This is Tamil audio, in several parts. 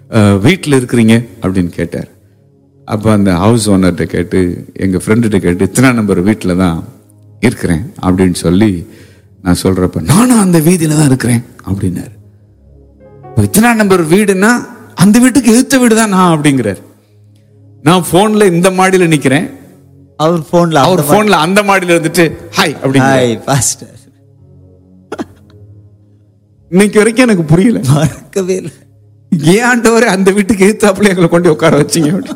வீட்டில் இருக்கிறீங்க அப்படின்னு கேட்டார் அப்போ அந்த ஹவுஸ் ஓனர்கிட்ட கேட்டு எங்கள் ஃப்ரெண்டுகிட்ட கேட்டு இத்தனை நம்பர் வீட்டில் தான் இருக்கிறேன் அப்படின்னு சொல்லி நான் சொல்கிறப்ப நானும் அந்த வீதியில் தான் இருக்கிறேன் அப்படின்னாரு இப்போ இத்தனை நம்பர் வீடுன்னா அந்த வீட்டுக்கு எதிர்த்த வீடு தான் நான் அப்படிங்கிறார் நான் ஃபோனில் இந்த மாடியில் நிற்கிறேன் அவர் போன்ல அவர் ஃபோனில் அந்த மாடியில் இருந்துட்டு ஹாய் அப்படிங்கிற ஹாய் பாஸ்டர் இன்னைக்கு வரைக்கும் எனக்கு புரியல மறக்கவே இல்லை ஏன் ஆண்டவரே அந்த வீட்டுக்கு எதிர்த்தாப்புல எங்களை கொண்டு உட்கார வச்சீங்க அப்படி.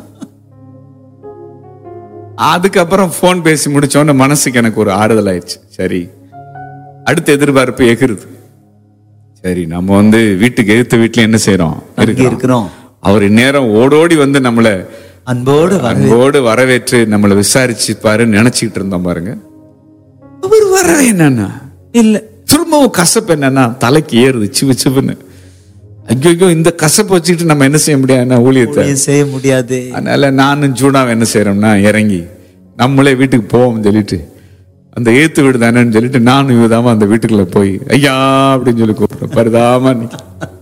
அதுக்கப்புறம் ஃபோன் பேசி முடிச்சோன்னு மனசுக்கு எனக்கு ஒரு ஆறுதல் ஆயிடுச்சு சரி அடுத்த எதிர்பார்ப்பு எகிருது சரி நம்ம வந்து வீட்டுக்கு எதிர்த்த வீட்டுல என்ன செய்யறோம் அங்கே இருக்கிறோம் அவர் நேரம் ஓடோடி வந்து நம்மளை அன்போடு வர அன்போடு வரவேற்று நம்மளை விசாரிச்சுப்பாரு நினைச்சிட்டு இருந்தோம் பாருங்க அவர் வர என்னன்னா இல்ல திரும்பவும் கசப்பு என்னன்னா தலைக்கு ஏறுது சிவு சிவுன்னு ஐயோ இந்த கசப்பை வச்சுக்கிட்டு நம்ம என்ன செய்ய முடியாதுன்னா ஊழியத்தை ஊழியம் செய்ய முடியாது அதனால நானும் ஜூனாவை என்ன செய்யறோம்னா இறங்கி நம்மளே வீட்டுக்கு போவோம் சொல்லிட்டு அந்த ஏத்து வீடு தானேன்னு சொல்லிட்டு நானும் இவதாம அந்த வீட்டுக்குள்ள போய் ஐயா அப்படின்னு சொல்லி கூப்பிடுறேன் பரிதாம நிக்க.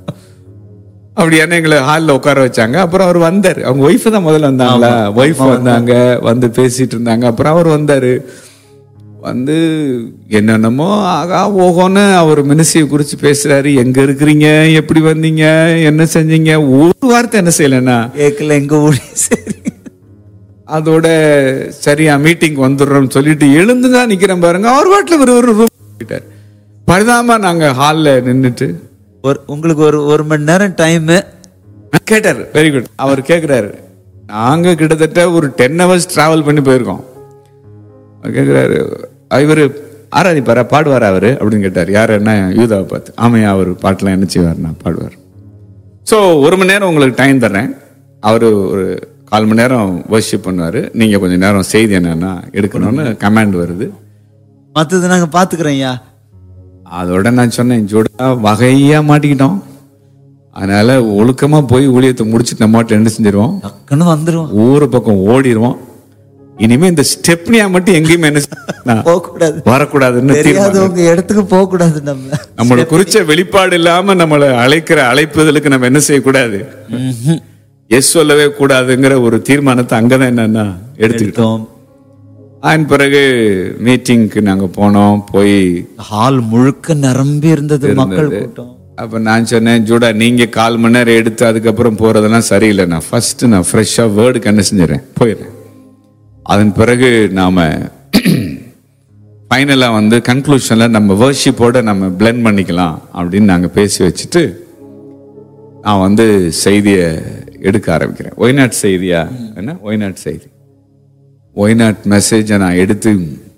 அப்படி என்ன எங்களை ஹாலில் உட்கார வச்சாங்க அப்புறம் அவர் வந்தார் அவங்க ஒய்ஃப் தான் முதல்ல வந்தாங்களா ஒய்ஃப் வந்தாங்க வந்து பேசிட்டு இருந்தாங்க அப்புறம் அவர் வந்தாரு வந்து என்னென்னமோ ஆகா ஓகோன்னு அவர் மினிஸ்ட்ரியை குறித்து பேசுறாரு எங்க இருக்கிறீங்க எப்படி வந்தீங்க என்ன செஞ்சீங்க ஒரு வார்த்தை என்ன செய்யலைன்னா கேட்கல எங்க ஊழியம் சரி அதோட சரியா மீட்டிங் வந்துடுறோம்னு சொல்லிட்டு எழுந்து தான் நிக்கிறேன் பாருங்க அவர் வாட்டில் ஒரு ஒரு ரூம் போயிட்டார் பரிதாம நாங்க ஹால்ல நின்னுட்டு ஒரு உங்களுக்கு ஒரு ஒரு மணி நேரம் டைம் கேட்டார் வெரி குட் அவர் கேக்குறாரு நாங்க கிட்டத்தட்ட ஒரு டென் ஹவர்ஸ் டிராவல் பண்ணி போயிருக்கோம் அவர் கேக்குறாரு இவர் ஆராதிப்பாரா பாடுவாரா அவரு அப்படின்னு கேட்டார் யார் என்ன யூதாவை பார்த்து ஆமையா அவர் பாட்டெல்லாம் என்ன செய்வார்னா பாடுவார் ஸோ ஒரு மணி நேரம் உங்களுக்கு டைம் தர்றேன் அவர் ஒரு கால் மணி நேரம் வர்ஷிப் பண்ணுவார் நீங்கள் கொஞ்சம் நேரம் செய்தி என்னன்னா எடுக்கணும்னு கமாண்ட் வருது மத்தது நாங்க பாத்துக்கிறோம் ஐயா அதோட நான் சொன்னேன் ஜோடா வகையா மாட்டிக்கிட்டோம் அதனால ஒழுக்கமா போய் ஊழியத்தை முடிச்சுட்டு நம்ம மட்டும் என்ன செஞ்சிருவோம் டக்குன்னு வந்துரும் ஊரு பக்கம் ஓடிடுவோம் இனிமே இந்த ஸ்டெப்னியா மட்டும் எங்கேயுமே என்ன செய்ய- போக கூடாது வரக்கூடாதுன்னு தீர்மானம். தெரியாதவங்க இடத்துக்கு போக கூடாது நம்ம நம்மளை குறிச்ச வெளிப்பாடு இல்லாம நம்மளை அழைக்கிற அழைப்புதலுக்கு நம்ம என்ன செய்யக்கூடாது எஸ் சொல்லவே கூடாதுங்கிற ஒரு தீர்மானத்தை அங்கதான் என்னன்னா எடுத்துக்கிட்டோம் எடுத்தோம் அதன் பிறகு மீட்டிங்க்கு நாங்க போனோம் போய் ஹால் முழுக்க நிரம்பி இருந்தது மக்கள் கூட்டம் அப்ப நான் சொன்னேன் ஜூடா நீங்க கால் மணி நேரம் எடுத்து அதுக்கப்புறம் போறதெல்லாம் சரியில்லை நான் ஃபர்ஸ்ட் நான் ஃப்ரெஷ்ஷா வேர்டுக்கு என்ன செஞ்சிடறேன் போயிடுறேன் அதன் பிறகு நாம ஃபைனலாக வந்து கன்க்ளூஷனில் நம்ம வேர்ஷிப்போட நம்ம blend பண்ணிக்கலாம் அப்படின்னு நாங்கள் பேசி வச்சுட்டு நான் வந்து செய்தியை எடுக்க ஆரம்பிக்கிறேன் ஒய்நாட் செய்தியா என்ன ஒய்நாட் செய்தி ஒய்நாட் மெசேஜை நான் எடுத்து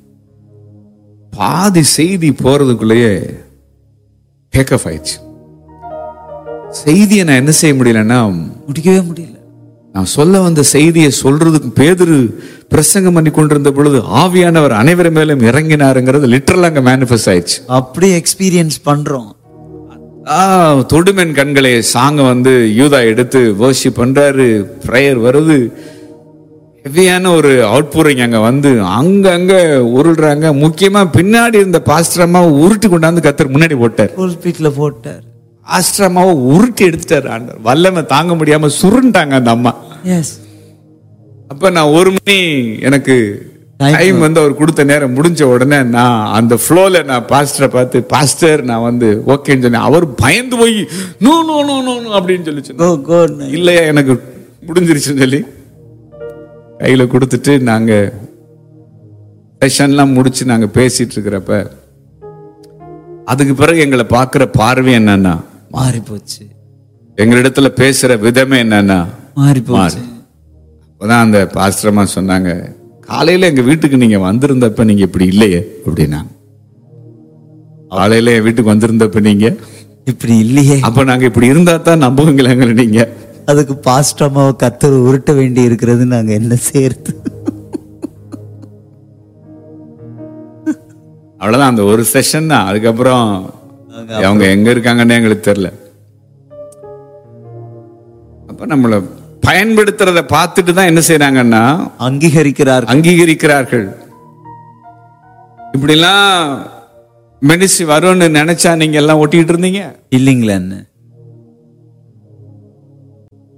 பாதி செய்தி போறதுக்குள்ளேயே டேக் ஆஃப் ஆயிடுச்சு செய்தியை நான் என்ன செய்ய முடியலன்னா முடிக்கவே முடியல நான் சொல்ல வந்த செய்தியை சொல்றதுக்கு பேதுரு பிரசங்கம் பண்ணி கொண்டிருந்த பொழுது ஆவியானவர் அனைவர் மேலும் இறங்கினாருங்கிறது லிட்டரலா அங்க மேனிஃபெஸ்ட் ஆயிடுச்சு அப்படி எக்ஸ்பீரியன்ஸ் பண்றோம் ஆ தொடுமென் கண்களே சாங்க வந்து யூதா எடுத்து வர்ஷிப் பண்றாரு ப்ரேயர் வருது ஹெவியான ஒரு அவுட்பூரிங் அங்க வந்து அங்க அங்க உருள்றாங்க முக்கியமா பின்னாடி இருந்த பாஸ்டரம்மாவை உருட்டி கொண்டாந்து கத்தர் முன்னாடி போட்டார் புல்பீட்ல போட்டார் பாஸ்டரம்மாவை உருட்டி எடுத்துட்டார் ஆண்டவர் வல்லமை தாங்க முடியாம சுருண்டாங்க அந்த அம்மா எஸ் அப்ப நான் ஒரு மணி எனக்கு Time டைம் வந்து அவர் கொடுத்த நேரம் முடிஞ்ச உடனே நான் அந்த ஃப்ளோல நான் பாஸ்டரை பார்த்து பாஸ்டர் நான் வந்து ஓகேன்னு சொன்னேன் அவர் பயந்து போய் no no no no no அப்படின்னு சொல்லி சொன்னார். கோ கோ இல்லையா எனக்கு முடிஞ்சிருச்சுன்னு சொல்லி கையில கொடுத்துட்டு நாங்க செஷன்லாம் முடிச்சு நாங்க பேசிட்டு இருக்கிறப்ப அதுக்கு பிறகு எங்களை பார்க்குற பார்வை என்னன்னா மாறி போச்சு எங்களிடத்துல பேசுற விதமே என்னன்னா மாறி போச்சு அப்பதான் அந்த பாஸ்டரமா சொன்னாங்க காலையில எங்க வீட்டுக்கு நீங்க வந்திருந்தப்ப நீங்க இப்படி இல்லையே அப்படின்னாங்க காலையில என் வீட்டுக்கு வந்திருந்தப்ப நீங்க இப்படி இல்லையே அப்ப நாங்க இப்படி இருந்தா தான் நம்புவீங்களாங்க நீங்க அதுக்கு பாஸ்ட் அம்மாவை கத்தர் உருட்ட வேண்டி இருக்கிறது நாங்க என்ன செய்யறது அவ்வளவுதான் அந்த ஒரு செஷன் தான் அதுக்கப்புறம் அவங்க எங்க இருக்காங்கன்னு எங்களுக்கு தெரியல அப்ப நம்மள பயன்படுத்துறத பார்த்துட்டு தான் என்ன செய்றாங்கன்னா அங்கீகரிக்கிறார் அங்கீகரிக்கிறார்கள் இப்படிலாம் மெடிசி வரும்னு நினைச்சா நீங்க எல்லாம் ஒட்டிட்டு இருந்தீங்க இல்லைங்களா என்ன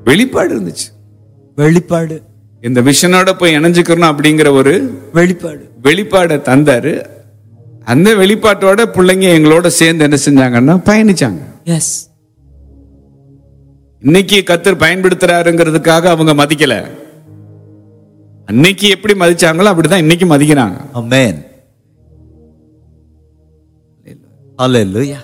வெளிப்பாடு இருந்துச்சு வெளிப்பாடு இந்த விஷனோட போய் இணைஞ்சுக்கிறோம் அப்படிங்கிற ஒரு வெளிப்பாடு வெளிப்பாடை தந்தாரு அந்த வெளிப்பாட்டோட பிள்ளைங்க எங்களோட சேர்ந்து என்ன செஞ்சாங்கன்னா பயணிச்சாங்க எஸ் இன்னைக்கு கத்தர் பயன்படுத்துறாருங்கிறதுக்காக அவங்க மதிக்கல அன்னைக்கு எப்படி மதிச்சாங்களோ அப்படிதான் இன்னைக்கு மதிக்கிறாங்க அமேன் ஹalleluya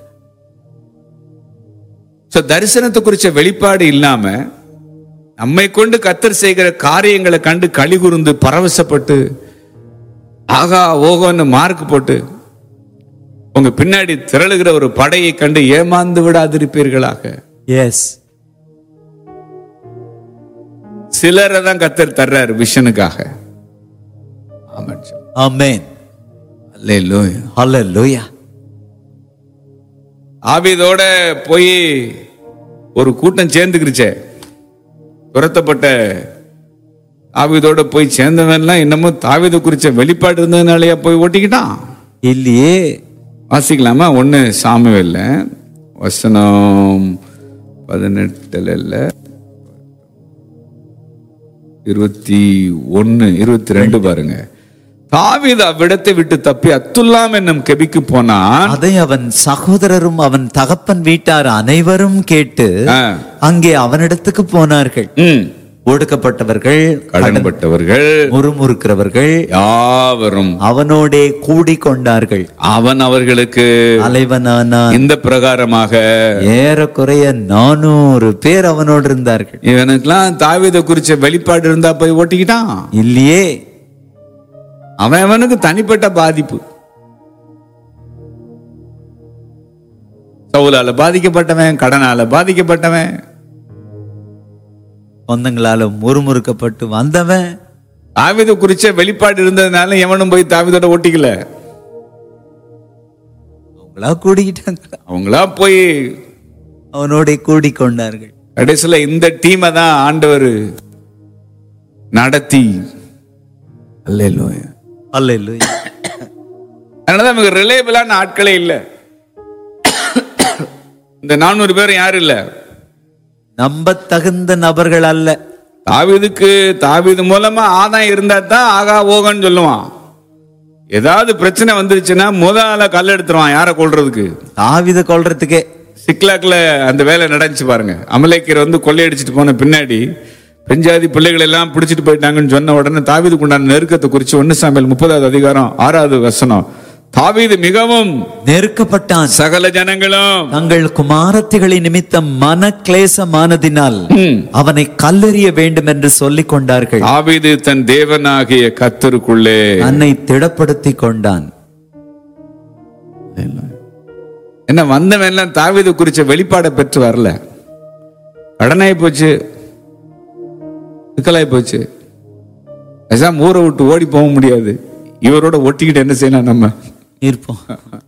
சோ தரிசனத்தை குறிச்ச வெளிப்பாடு இல்லாம நம்மை கொண்டு கத்தர் செய்கிற காரியங்களை கண்டு கலிகுருந்து பரவசப்பட்டு ஆகா ஓகோன்னு மார்க் போட்டு உங்க பின்னாடி திரளுகிற ஒரு படையை கண்டு ஏமாந்து விடாதிருப்பீர்களாக எஸ் சிலரை தான் கத்தர் தர்றாரு விஷனுக்காக ஆமாம் சார். அமேன் அல்லேலூயா. ஹalleluya ஆபீதோட போய் ஒரு கூட்டம் சேர்ந்துக்கிருச்சே துரத்தப்பட்ட ஆபீதோட போய் சேர்ந்தவன்லாம் இன்னமும் தாவீது குறிச்ச வெளிப்பாடு இருந்ததுனாலயா போய் ஓட்டிக்கிட்டான் இல்லையே வாசிக்கலாமா ஒண்ணு சாமுவேல்ல வசனம் பதினெட்டுல இல்ல இருபத்தி ஒன்னு இருபத்தி ரெண்டு பாருங்க தாவீது அவ்விடத்தை விட்டு தப்பி அத்துல்லாம் என்னும் கெபிக்கு போனான் அதை அவன் சகோதரரும் அவன் தகப்பன் வீட்டார் அனைவரும் கேட்டு ஆ. அங்கே அவனிடத்துக்கு போனார்கள் ம். ஒடுக்கப்பட்டவர்கள் கடன்பட்டவர்கள் முறுமுறுக்கிறவர்கள் யாவரும் அவனோடே கூடி கொண்டார்கள் அவன் அவர்களுக்கு தலைவனானான் இந்த பிரகாரமாக ஏறக்குறைய நானூறு பேர் அவனோடு இருந்தார்கள் இவனுக்கெல்லாம் தாவீதை குறிச்ச வெளிப்பாடு இருந்தா போய் ஓட்டிக்கிட்டான் இல்லையே அவன் அவனுக்கு தனிப்பட்ட பாதிப்பு சவுலால பாதிக்கப்பட்டவன் கடனால பாதிக்கப்பட்டவன் சொந்தங்களால முறுமுறுக்கப்பட்டு வந்தவன் தாவீது குறிச்ச வெளிப்பாடு இருந்ததுனால எவனும் போய் தாவீதோட ஓட்டிக்கல அவங்களா கூடிக்கிட்டாங்க அவங்களா போய் அவனோட கூடி கொண்டார்கள் கடைசியில இந்த டீமை தான் ஆண்டவர் நடத்தி அல்லேலூயா அல்லேலூயா அதனாலதான் நமக்கு ரிலேபிளான ஆட்களே இல்ல இந்த நானூறு பேர் யாரும் இல்ல நம்ப தகுந்த நபர்கள் அல்ல தாவீதுக்கு தாவீது மூலமா ஆதாயம் இருந்தா தான் ஆகா ஓகன்னு சொல்லுவான் ஏதாவது பிரச்சனை வந்துருச்சுன்னா முத ஆள கல் எடுத்துருவான் யாரை கொல்றதுக்கு தாவித கொல்றதுக்கே சிக்லாக்ல அந்த வேலை நடந்துச்சு பாருங்க அமலேக்கர் வந்து கொள்ளையடிச்சிட்டு போன பின்னாடி பெஞ்சாதி பிள்ளைகள் எல்லாம் பிடிச்சிட்டு போயிட்டாங்கன்னு சொன்ன உடனே தாவீதுக்கு உண்டான நெருக்கத்தை குறிச்சு ஒன்னு சாமியல் முப்பதாவது அதிகாரம் ஆறாவது வசனம் தாவீது மிகவும் நெருக்கப்பட்டான் சகல ஜனங்களும் தங்கள் குமாரத்திகளின் நிமித்தம் மன கிளேசமானதினால் ம், அவனை கல்லெறிய வேண்டும் என்று சொல்லிக் கொண்டார்கள் தாவீது தன் தேவனாகிய கத்தருக்குள்ளே தன்னை திடப்படுத்தி கொண்டான் என்ன வந்தவன் எல்லாம் தாவீது குறிச்ச வெளிப்பாடை பெற்று வரல கடனாய் போச்சு சிக்கலாய் போச்சு பேசாம ஊரை விட்டு ஓடி போக முடியாது இவரோட ஒட்டிக்கிட்டு என்ன செய்யலாம் நம்ம இருப்போம்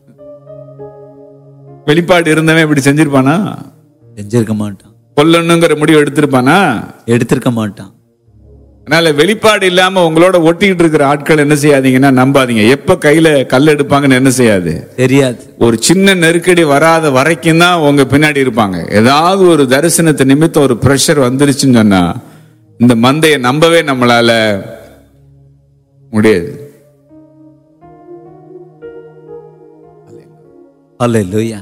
வெளிப்பாடு இருந்தவன் இப்படி செஞ்சிருப்பானா செஞ்சிருக்க மாட்டான் கொல்லணுங்கிற முடிவு எடுத்திருப்பானா எடுத்திருக்க மாட்டான் அதனால வெளிப்பாடு இல்லாம உங்களோட ஒட்டிக்கிட்டு இருக்கிற ஆட்கள் என்ன செய்யாதீங்கன்னா நம்பாதீங்க எப்ப கையில கல் எடுப்பாங்கன்னு என்ன செய்யாது தெரியாது ஒரு சின்ன நெருக்கடி வராத வரைக்கும் தான் உங்க பின்னாடி இருப்பாங்க ஏதாவது ஒரு தரிசனத்தை நிமித்தம் ஒரு பிரஷர் வந்துருச்சுன்னு சொன்னா இந்த மந்தையை நம்பவே நம்மளால முடியாது அல்லேலூயா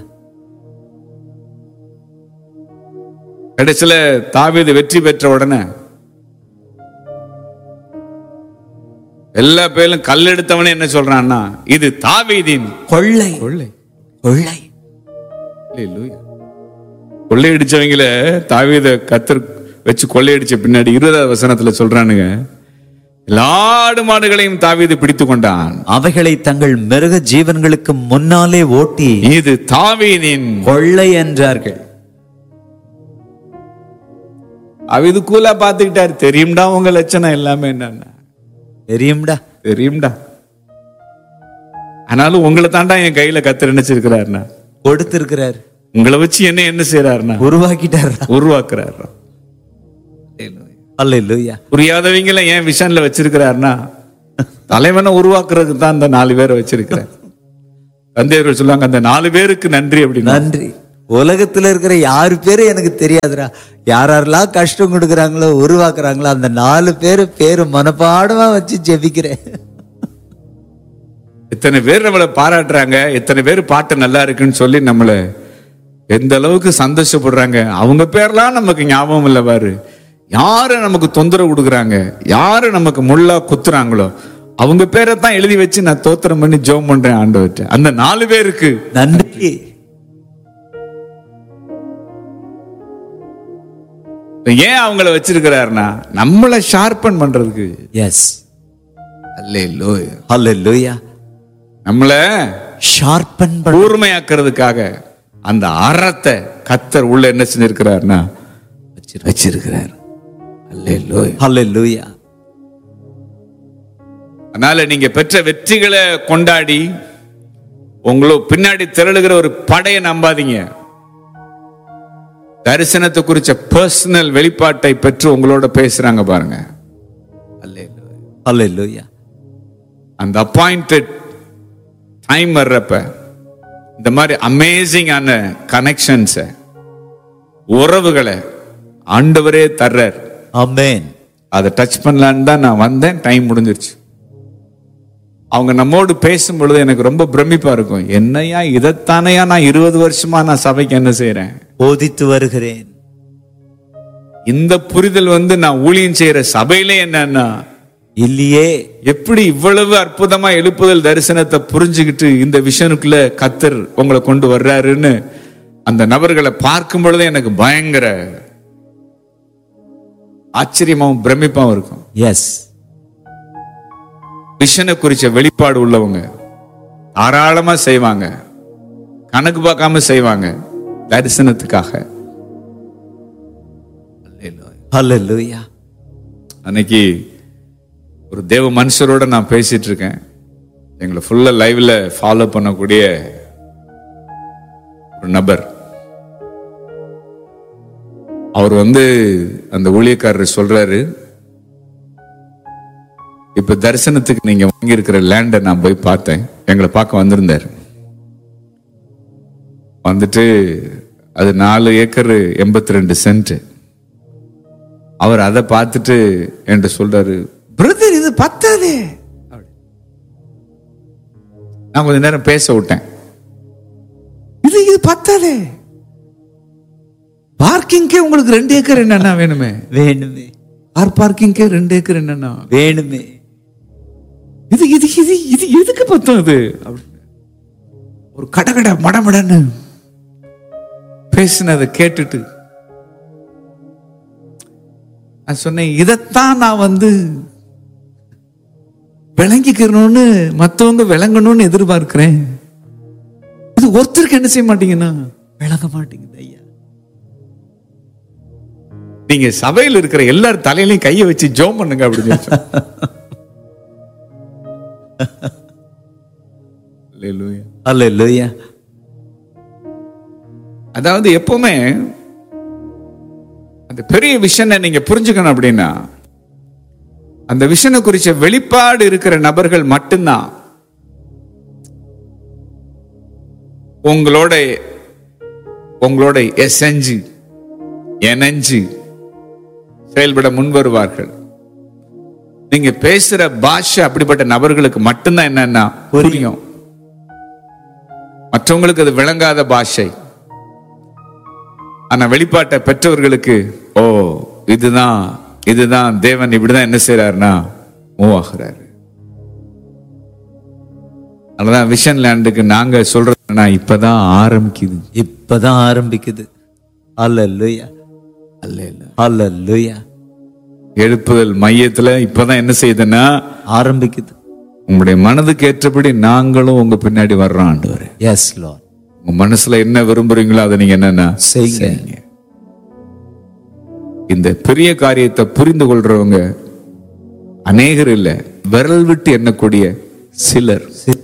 கடைசியில தாவீது வெற்றி பெற்ற உடனே எல்லா பேரும் கல் எடுத்தவனே என்ன சொல்றான்னா இது தாவீதின் கொள்ளை கொள்ளை கொள்ளை அல்லேலூயா. கொள்ளையடிச்சவங்கள தாவீத கத்தர் வச்சு கொள்ளையடிச்ச பின்னாடி இருபதாவது வசனத்துல சொல்றானுங்க எல்லா ஆடு மாடுகளையும் தாவீது பிடித்து கொண்டான் அவைகளை தங்கள் மிருக ஜீவன்களுக்கு முன்னாலே ஓட்டி இது தாவீதின் கொள்ளை என்றார்கள் தாவீது கூலா பாத்துக்கிட்டாரு தெரியும்டா உங்க லட்சணம் எல்லாமே என்னன்னா தெரியும்டா தெரியும்டா ஆனாலும் உங்களை தாண்டா என் கையில கத்தர் நினைச்சிருக்கிறாருன்னா கொடுத்திருக்கிறார் உங்களை வச்சு என்ன என்ன செய்யறாருன்னா உருவாக்கிட்டார் உருவாக்குறாரு அல்லேலூயா புரியாதவங்கள ஏன் விஷன்ல வச்சிருக்கிறாருன்னா தலைவனை உருவாக்குறதுக்கு தான் அந்த நாலு பேரை வச்சிருக்கிறார் தந்தையர்கள் சொல்லுவாங்க அந்த நாலு பேருக்கு நன்றி அப்படின்னு நன்றி உலகத்துல இருக்கிற யாரு பேரும் எனக்கு தெரியாதுடா யார் யாரெல்லாம் கஷ்டம் கொடுக்குறாங்களோ உருவாக்குறாங்களோ அந்த நாலு பேரு பேரு மனப்பாடமா வச்சு ஜெபிக்கிறேன் எத்தனை பேர் நம்மளை பாராட்டுறாங்க எத்தனை பேர் பாட்டு நல்லா இருக்குன்னு சொல்லி நம்மளை எந்த அளவுக்கு சந்தோஷப்படுறாங்க அவங்க பேர்லாம் நமக்கு ஞாபகம் இல்லை பாரு யாரு நமக்கு தொந்தரவு கொடுக்குறாங்க யாரு நமக்கு முள்ளா குத்துறாங்களோ அவங்க பேரை தான் எழுதி வச்சு நான் தோத்திரம் பண்ணி ஜெபம் பண்றேன் ஆண்டவர்கிட்ட அந்த நாலு பேருக்கு நன்றி ஏன் அவங்கள வச்சிருக்கிறாருன்னா நம்மளை ஷார்பன் பண்றதுக்கு எஸ் அல்லேலூயா ஹalleluya நம்மள ஷார்பன் கூர்மையாக்குறதுக்காக அந்த அறத்தை கத்தர் உள்ள என்ன செஞ்சிருக்கிறார்னா வச்சிருக்கிறார் அல்லேலூயா ஹalleluya அதனால நீங்க பெற்ற வெற்றிகளை கொண்டாடி உங்களோ பின்னாடி திரளுகிற ஒரு படையை நம்பாதீங்க தரிசனத்தை குறிச்ச பர்சனல் வெளிப்பாட்டை பெற்று உங்களோட பேசுறாங்க பாருங்க அல்லேலூயா ஹalleluya அந்த அப்பாயிண்டட் டைம் வர்றப்ப இந்த மாதிரி அமேசிங்கான கனெக்ஷன்ஸை உறவுகளை ஆண்டவரே தர்றார் ஆமென் அதை டச் பண்ணலான்னு தான் நான் வந்தேன் டைம் முடிஞ்சிருச்சு அவங்க நம்மோடு பேசும் பொழுது எனக்கு ரொம்ப பிரமிப்பா இருக்கும் என்னையா இதைத்தானையா நான் இருபது வருஷமா நான் சபைக்கு என்ன செய்றேன் போதித்து வருகிறேன் இந்த புரிதல் வந்து நான் ஊழியம் செய்யற சபையிலே என்னன்னா இல்லையே எப்படி இவ்வளவு அற்புதமா எழுப்புதல் தரிசனத்தை புரிஞ்சுக்கிட்டு இந்த விஷனுக்குள்ள கத்தர் உங்களை கொண்டு வர்றாருன்னு அந்த நபர்களை பார்க்கும் பொழுதே எனக்கு பயங்கர ஆச்சரியமாவும் பிரமிப்பாவும் இருக்கும் எஸ் விஷனை குறிச்ச வெளிப்பாடு உள்ளவங்க தாராளமா செய்வாங்க கணக்கு பார்க்காம செய்வாங்க தரிசனத்துக்காக ஹalleluya அன்னைக்கு ஒரு தேவ மனுஷரோட நான் பேசிட்டு இருக்கேன் எங்களை ஃபுல்லா லைவ்ல ஃபாலோ பண்ணக்கூடிய ஒரு நபர் அவர் வந்து அந்த ஊழியக்காரர் சொல்றாரு இப்ப தரிசனத்துக்கு நீங்க வாங்கி இருக்கிற லேண்டை நான் போய் பார்த்தேன் எங்களை பார்க்க வந்திருந்தார் வந்துட்டு அது நாலு ஏக்கர் எண்பத்தி ரெண்டு சென்ட் அவர் அதை பார்த்துட்டு என்கிட்ட சொல்றாரு பிரதர் இது பத்தாதே அப்படி. நான் கொஞ்ச நேரம் பேச விட்டேன் இது இது பத்தாதே பார்க்கிங்கே உங்களுக்கு ரெண்டு ஏக்கர் என்னன்னா வேணுமே வேணுமே கார் பார்க்கிங்கே ரெண்டு ஏக்கர் என்னன்னா வேணுமே இது இது இது இது எதுக்கு பத்தும் இது அப்படின்னு. ஒரு கடகட மடமடன்னு பேசினதை கேட்டுட்டு நான் சொன்னேன் இதைத்தான் நான் வந்து விளங்கிக்கணும்னு மத்தவங்க விளங்கணும்னு எதிர்பார்க்கிறேன் இது ஒருத்தருக்கு என்ன செய்ய மாட்டீங்கன்னா விளங்க மாட்டேங்குது ஐயா நீங்க சபையில் இருக்கிற எல்லார் தலையிலையும் கையை வச்சு ஜோம் பண்ணுங்க அப்படின்னு சொல்லி. Hallelujah. ஹalleluya அதாவது எப்பவுமே அந்த பெரிய விஷனை நீங்க புரிஞ்சுக்கணும் அப்படின்னா அந்த விஷனை குறிச்ச வெளிப்பாடு இருக்கிற நபர்கள் மட்டும்தான் உங்களோட உங்களோட எசைஞ்சு இணைஞ்சு செயல்பட முன் வருவார்கள் நீங்க பேசுற பாஷை அப்படிப்பட்ட நபர்களுக்கு மட்டும்தான் என்னன்னா புரியும் மற்றவங்களுக்கு அது விளங்காத பாஷை ஆனா வெளிப்பாட்டை பெற்றவர்களுக்கு ஓ இதுதான் இதுதான் தேவன் இப்படிதான் என்ன செய்யறாருன்னா மூவ் ஆகுறாரு அதனாலதான் விஷன் லேண்டுக்கு நாங்க சொல்றதுன்னா இப்பதான் ஆரம்பிக்குது இப்பதான் ஆரம்பிக்குது ஹalleluya அல்ல இல்ல ஹalleluya எழுப்புதல் மையத்துல இப்பதான் என்ன செய்யுதுன்னா ஆரம்பிக்குது உங்களுடைய மனதுக்கு ஏற்றபடி நாங்களும் உங்க பின்னாடி வர்றோம் ஆண்டவரே எஸ் லார்ட் உங்க மனசுல என்ன விரும்புறீங்களோ அதை நீங்க என்னன்னா செய்யுங்க. இந்த பெரிய காரியத்தை புரிந்து கொள்றவங்க அநேகர் இல்ல விரல் விட்டு எண்ணக்கூடிய சிலர்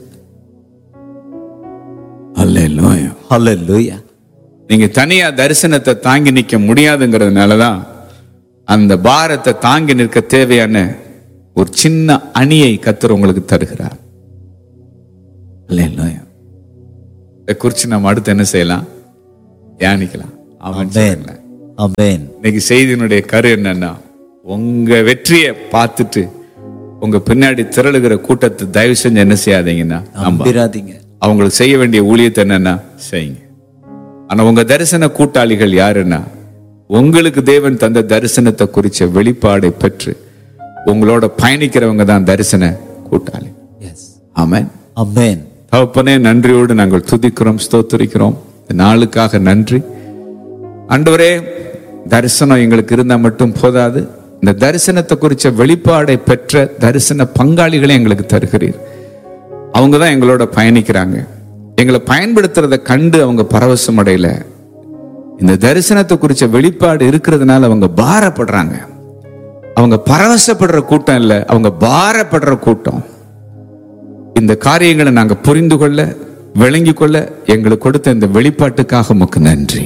அல்லேலூயா. ஹalleluya நீங்க தனியா தரிசனத்தை தாங்கி நிக்க முடியாதுங்கிறதுனாலதான் அந்த பாரத்தை தாங்கி நிற்க தேவையான ஒரு சின்ன அணியை கத்தர் உங்களுக்கு தருகிறார் அல்லேலூயா. இதை குறித்து நம்ம அடுத்து என்ன செய்யலாம் தியானிக்கலாம் அவன் அமேன் அமேன் இன்னைக்கு செய்தியினுடைய கரு என்னன்னா உங்க வெற்றியை பார்த்துட்டு உங்க பின்னாடி திரளுகிற கூட்டத்தை தயவு செஞ்சு என்ன செய்யாதீங்கன்னா நம்ப நம்பிராதீங்க அவங்களுக்கு செய்ய வேண்டிய ஊழியத்தை என்னன்னா செய்யுங்க ஆனா உங்க தரிசன கூட்டாளிகள் யாருன்னா உங்களுக்கு தேவன் தந்த தரிசனத்தை குறிச்ச வெளிப்பாடை பெற்று உங்களோட பயணிக்கிறவங்க தான் தரிசன கூட்டாளி எஸ் ஆமென் அமேன் தகப்பனே நன்றியோடு நாங்கள் துதிக்கிறோம் ஸ்தோத்திரிக்கிறோம் இந்த நாளுக்காக நன்றி ஆண்டவரே தரிசனம் எங்களுக்கு இருந்தா மட்டும் போதாது இந்த தரிசனத்தை குறிச்ச வெளிப்பாடை பெற்ற தரிசன பங்காளிகளை எங்களுக்கு தருகிறீர் அவங்க தான் எங்களோட பயணிக்கிறாங்க எங்களை பயன்படுத்துறத கண்டு அவங்க பரவசம் அடையல இந்த தரிசனத்தை குறிச்ச வெளிப்பாடு இருக்கிறதுனால அவங்க பாரப்படுறாங்க அவங்க பரவசப்படுற கூட்டம் இல்லை அவங்க பாரப்படுற கூட்டம் இந்த காரியங்களை நாங்க புரிந்து கொள்ள விளங்கி கொள்ள எங்களுக்கு கொடுத்த இந்த வெளிப்பாட்டுக்காக உமக்கு நன்றி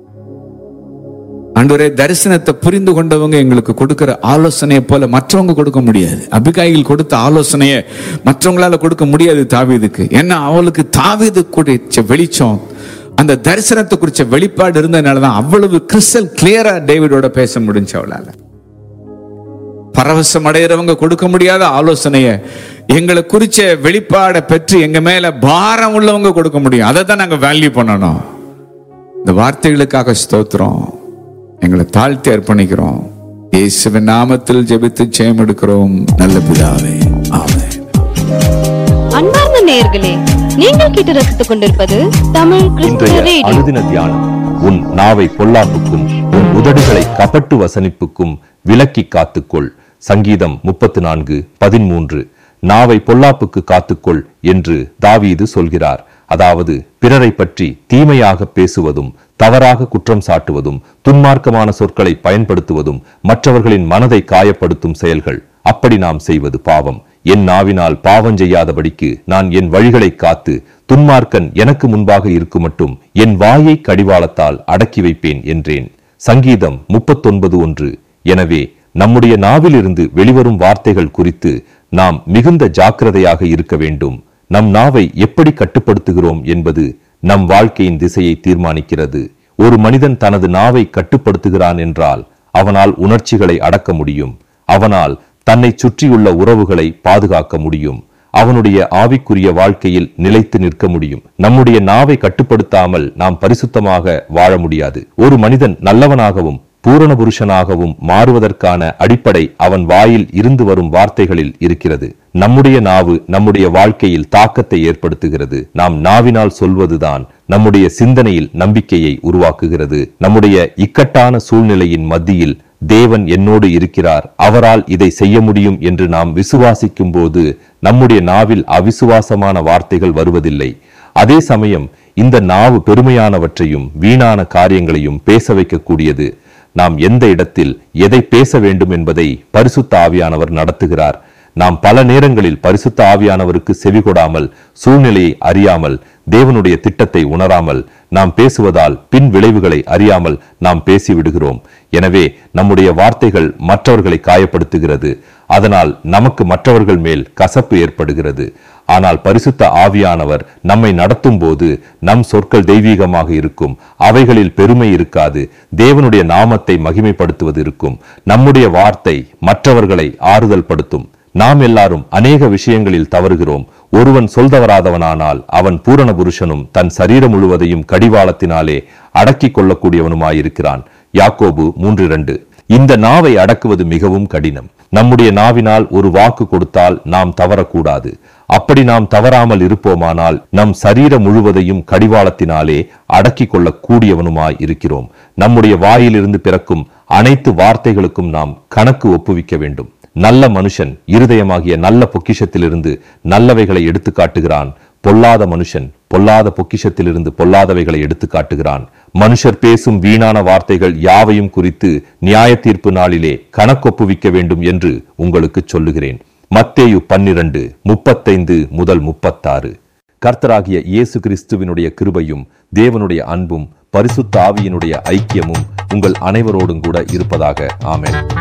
ஆண்டவரே தரிசனத்தை புரிந்து கொண்டவங்க எங்களுக்கு கொடுக்கிற ஆலோசனையை போல மற்றவங்க கொடுக்க முடியாது அபிகாயில் கொடுத்த ஆலோசனையை மற்றவங்களால கொடுக்க முடியாது தாவீதுக்கு ஏன்னா அவளுக்கு தாவீது குறிச்ச வெளிச்சம் அந்த தரிசனத்தை குறிச்ச வெளிப்பாடு இருந்ததுனால தான் அவ்வளவு கிறிஸ்டல் கிளியரா டேவிடோட பேச முடிஞ்சு அவளால பரவசம் அடைகிறவங்க கொடுக்க முடியாத ஆலோசனைய எங்களை குறிச்ச வெளிப்பாடை பெற்று எங்க மேல பாரம் உள்ளவங்க கொடுக்க முடியும் அதை தான் நாங்க வேல்யூ பண்ணணும் இந்த வார்த்தைகளுக்காக ஸ்தோத்திரம் எங்களை தாழ்த்தி அர்ப்பணிக்கிறோம் இயேசுவின் நாமத்தில் ஜெபித்து ஜெயம் எடுக்கிறோம் நல்ல பிதாவே ஆமென் அன்பார்ந்த நேயர்களே நீங்கள் கேட்டு ரசித்துக் கொண்டிருப்பது தமிழ் கிறிஸ்துவ இன்றைய ரேடியோ அனுதின தியானம் உன் நாவை பொல்லாப்புக்கும் உன் உதடுகளை கபட்டு வசனிப்புக்கும் விலக்கி காத்துக்கொள் சங்கீதம் முப்பத்து நான்கு பதிமூன்று நாவை பொல்லாப்புக்கு காத்துக்கொள் என்று தாவீது சொல்கிறார் அதாவது பிறரை பற்றி தீமையாக பேசுவதும் தவறாக குற்றம் சாட்டுவதும் துன்மார்க்கமான சொற்களை பயன்படுத்துவதும் மற்றவர்களின் மனதை காயப்படுத்தும் செயல்கள் அப்படி நாம் செய்வது பாவம் என் நாவினால் பாவம் செய்யாதபடிக்கு நான் என் வழிகளை காத்து துன்மார்க்கன் எனக்கு முன்பாக இருக்கும் மட்டும் என் வாயை கடிவாளத்தால் அடக்கி வைப்பேன் என்றேன் சங்கீதம் முப்பத்தொன்பது ஒன்று எனவே நம்முடைய நாவிலிருந்து வெளிவரும் வார்த்தைகள் குறித்து நாம் மிகுந்த ஜாக்கிரதையாக இருக்க வேண்டும் நம் நாவை எப்படி கட்டுப்படுத்துகிறோம் என்பது நம் வாழ்க்கையின் திசையை தீர்மானிக்கிறது ஒரு மனிதன் தனது நாவை கட்டுப்படுத்துகிறான் என்றால் அவனால் உணர்ச்சிகளை அடக்க முடியும் அவனால் தன்னை சுற்றியுள்ள உறவுகளை பாதுகாக்க முடியும் அவனுடைய ஆவிக்குரிய வாழ்க்கையில் நிலைத்து நிற்க முடியும் நம்முடைய நாவை கட்டுப்படுத்தாமல் நாம் பரிசுத்தமாக வாழ முடியாது ஒரு மனிதன் நல்லவனாகவும் பூரண புருஷனாகவும் மாறுவதற்கான அடிப்படை அவன் வாயில் இருந்து வரும் வார்த்தைகளில் இருக்கிறது நம்முடைய நாவு நம்முடைய வாழ்க்கையில் தாக்கத்தை ஏற்படுத்துகிறது நாம் நாவினால் சொல்வதுதான் நம்முடைய சிந்தனையில் நம்பிக்கையை உருவாக்குகிறது நம்முடைய இக்கட்டான சூழ்நிலையின் மத்தியில் தேவன் என்னோடு இருக்கிறார் அவரால் இதை செய்ய முடியும் என்று நாம் விசுவாசிக்கும் போது நம்முடைய நாவில் அவிசுவாசமான வார்த்தைகள் வருவதில்லை அதே சமயம் இந்த நாவு பெருமையானவற்றையும் வீணான காரியங்களையும் பேச வைக்கக்கூடியது நாம் எந்த இடத்தில் எதை பேச வேண்டும் என்பதை பரிசுத்த ஆவியானவர் நடத்துகிறார் நாம் பல நேரங்களில் பரிசுத்த ஆவியானவருக்கு செவிகொடாமல் சூழ்நிலையை அறியாமல் தேவனுடைய திட்டத்தை உணராமல் நாம் பேசுவதால் பின் விளைவுகளை அறியாமல் நாம் பேசிவிடுகிறோம் எனவே நம்முடைய வார்த்தைகள் மற்றவர்களை காயப்படுத்துகிறது அதனால் நமக்கு மற்றவர்கள் மேல் கசப்பு ஏற்படுகிறது ஆனால் பரிசுத்த ஆவியானவர் நம்மை நடத்தும் போது நம் சொற்கள் தெய்வீகமாக இருக்கும் அவைகளில் பெருமை இருக்காது தேவனுடைய நாமத்தை மகிமைப்படுத்துவது இருக்கும் நம்முடைய வார்த்தை மற்றவர்களை ஆறுதல் படுத்தும் நாம் எல்லாரும் அநேக விஷயங்களில் தவறுகிறோம் ஒருவன் சொல்தவராதவனானால் அவன் பூரண புருஷனும் தன் சரீரம் முழுவதையும் கடிவாளத்தினாலே அடக்கிக் கொள்ளக்கூடியவனுமாயிருக்கிறான் யாக்கோபு மூன்று இரண்டு இந்த நாவை அடக்குவது மிகவும் கடினம் நம்முடைய நாவினால் ஒரு வாக்கு கொடுத்தால் நாம் தவறக்கூடாது அப்படி நாம் தவறாமல் இருப்போமானால் நம் சரீரம் முழுவதையும் கடிவாளத்தினாலே அடக்கிக் கொள்ளக் கூடியவனுமாய் இருக்கிறோம் நம்முடைய வாயிலிருந்து பிறக்கும் அனைத்து வார்த்தைகளுக்கும் நாம் கணக்கு ஒப்புவிக்க வேண்டும் நல்ல மனுஷன் இருதயமாகிய நல்ல பொக்கிஷத்திலிருந்து நல்லவைகளை எடுத்து காட்டுகிறான் பொல்லாத மனுஷன் பொல்லாத பொக்கிஷத்திலிருந்து பொல்லாதவைகளை எடுத்து காட்டுகிறான் மனுஷர் பேசும் வீணான வார்த்தைகள் யாவையும் குறித்து நியாய தீர்ப்பு நாளிலே கணக்கொப்புவிக்க வேண்டும் என்று உங்களுக்கு சொல்லுகிறேன் மத்தேயு பன்னிரண்டு முப்பத்தைந்து முதல் முப்பத்தாறு கர்த்தராகிய இயேசு கிறிஸ்துவினுடைய கிருபையும் தேவனுடைய அன்பும் பரிசுத்த ஆவியினுடைய ஐக்கியமும் உங்கள் அனைவரோடும் கூட இருப்பதாக ஆமென்